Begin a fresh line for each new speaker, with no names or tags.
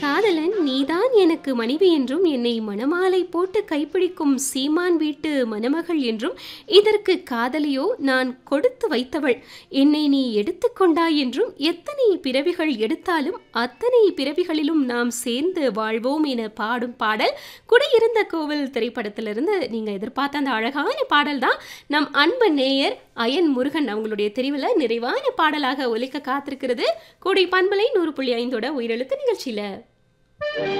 காதலன் நீதான் எனக்கு மனைவி என்றும் என்னை மணமாலை போட்டு கைப்பிடிக்கும் சீமான் வீட்டு மணமகள் என்றும் இதற்கு காதலியோ நான் கொடுத்து வைத்தவள் என்னை நீ எடுத்துக்கொண்டாய் என்றும் எத்தனை பிறவிகள் எடுத்தாலும் அத்தனை பிறவிகளிலும் நாம் சேர்ந்து வாழ்வோம் என பாடும் பாடல் குடியிருந்த கோவில் திரைப்படத்திலிருந்து நீங்க எதிர்பார்த்த அந்த அழகான பாடல் தான் நம் அன்பு நேயர் அயன் முருகன் அவங்களுடைய தெரிவில் நிறைவான பாடலாக ஒலிக்க காத்திருக்கிறது கோடை பண்பலை நூறு புள்ளி ஐந்தோட உயிரெழுத்து நிகழ்ச்சியில